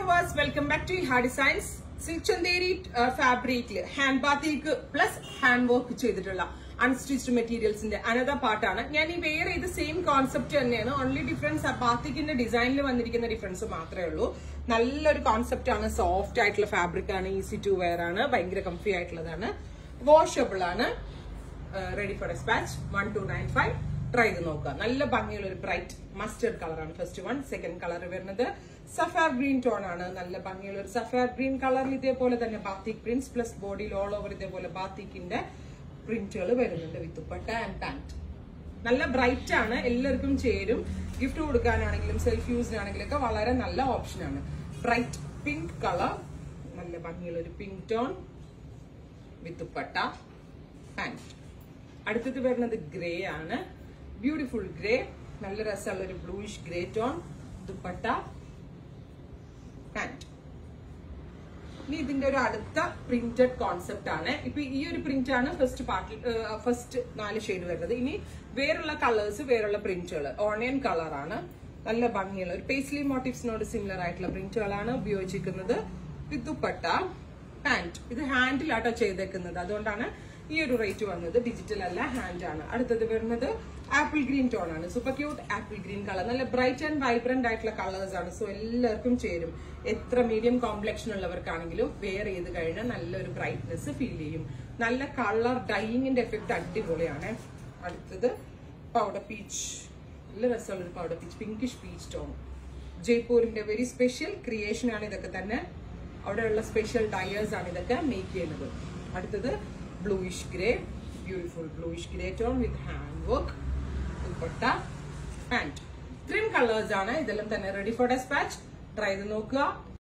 viewers welcome back to ah designs silk Chanderi ഫാബ്രിക്കില് hand batik plus hand work ചെയ്തിട്ടുള്ള unstitched മെറ്റീരിയൽസിന്റെ another പാർട്ടാണ് ഞാൻ ഈ വേറെ ഇത് സെയിം കോൺസെപ്റ്റ് തന്നെയാണ് ഓൺലി ഡിഫറൻസ് ബാത്തിക്കിന്റെ ഡിസൈനിൽ വന്നിരിക്കുന്ന ഡിഫറൻസ് മാത്രമേ ഉള്ളൂ നല്ലൊരു കോൺസെപ്റ്റ് ആണ് സോഫ്റ്റ് ആയിട്ടുള്ള ഫാബ്രിക് ആണ് ഈസി ടു വെയർ ആണ് ഭയങ്കര കംഫി ആയിട്ടുള്ളതാണ് വാഷബിൾ ആണ് ready for dispatch one two nine five try ചെയ്ത് നോക്കുക നല്ല ഭംഗിയുള്ള ഒരു ബ്രൈറ്റ് മസ്റ്റേർഡ് കളറാണ് ഫസ്റ്റ് വൺ സെക്കൻഡ് കളർ വരുന്നത് സഫാർ ഗ്രീൻ ടോൺ ആണ് നല്ല ഭംഗിയുള്ള ഒരു സഫാർ ഗ്രീൻ കളറിൽ ഇതേപോലെ തന്നെ ബാത്തിക് പ്രിന്റ്സ് പ്ലസ് ബോഡിയിൽ ഓൾ ഓവർ ഇതേപോലെ ബാത്തിക്കിന്റെ പ്രിന്റുകൾ വരുന്നുണ്ട് വിത്ത് ദുപ്പട്ട ആൻഡ് പാന്റ് നല്ല ബ്രൈറ്റ് ആണ് എല്ലാവർക്കും ചേരും ഗിഫ്റ്റ് കൊടുക്കാനാണെങ്കിലും സെൽഫ് യൂസിനാണെങ്കിലും ഒക്കെ വളരെ നല്ല ഓപ്ഷനാണ് ബ്രൈറ്റ് പിങ്ക് കളർ നല്ല ഭംഗിയുള്ള ഒരു pink tone with dupatta pant അടുത്തത് വരുന്നത് ഗ്രേ ആണ് ബ്യൂട്ടിഫുൾ ഗ്രേ നല്ല രസമുള്ള ഒരു bluish grey tone dupatta pant ഇനി ഇതിന്റെ ഒരു അടുത്ത പ്രിന്റഡ് കോൺസെപ്റ്റ് ആണ് ഇപ്പൊ ഈ ഒരു പ്രിന്റ് ആണ് ഫസ്റ്റ് പാർട്ടിൽ ഫസ്റ്റ് നാല് ഷെയ്ഡ് വരുന്നത് ഇനി വേറുള്ള കളേഴ്സ് വേറുള്ള പ്രിന്റുകൾ ഓണിയൻ കളറാണ് നല്ല ഭംഗിയുള്ള ഒരു പേസ്ലി മോട്ടീവ്സിനോട് സിമിലർ ആയിട്ടുള്ള പ്രിന്റുകളാണ് ഉപയോഗിച്ചിരിക്കുന്നത് വിത്ത് ദുപ്പട്ട പാന്റ് ഇത് ഹാൻഡിലാട്ടോ ചെയ്തേക്കുന്നത് അതുകൊണ്ടാണ് ഈ ഒരു റേറ്റ് വന്നത് ഡിജിറ്റൽ അല്ല ഹാൻഡ് ആണ് അടുത്തത് വരുന്നത് ആപ്പിൾ ഗ്രീൻ ടോൺ ആണ് super cute apple green colour നല്ല ബ്രൈറ്റ് ആൻഡ് വൈബ്രന്റ് ആയിട്ടുള്ള കളേഴ്സ് ആണ് സോ എല്ലാവർക്കും ചേരും എത്ര മീഡിയം കോംപ്ലക്ഷൻ ഉള്ളവർക്കാണെങ്കിലും വെയർ ചെയ്ത് കഴിഞ്ഞാൽ നല്ലൊരു ബ്രൈറ്റ്നെസ് ഫീൽ ചെയ്യും നല്ല കളർ ഡൈയിങ്ങിന്റെ എഫക്ട് അടിപൊളിയാണ് അടുത്തത് പൗഡർ പീച്ച് നല്ല രസമുള്ള ഒരു powder peach pinkish peach tone ജയ്പൂരിന്റെ വെരി സ്പെഷ്യൽ ക്രിയേഷൻ ആണ് ഇതൊക്കെ തന്നെ അവിടെയുള്ള സ്പെഷ്യൽ ഡയേഴ്സ് ആണ് ഇതൊക്കെ മേക്ക് ചെയ്യുന്നത് അടുത്തത് bluish grey beautiful bluish grey tone with hand work dupatta pant ഇത്രയും കളേഴ്സ് ആണ് ഇതെല്ലാം തന്നെ റെഡി ഫോർ ഡെസ്പാച്ച് ട്രൈ ചെയ്ത് നോക്കുക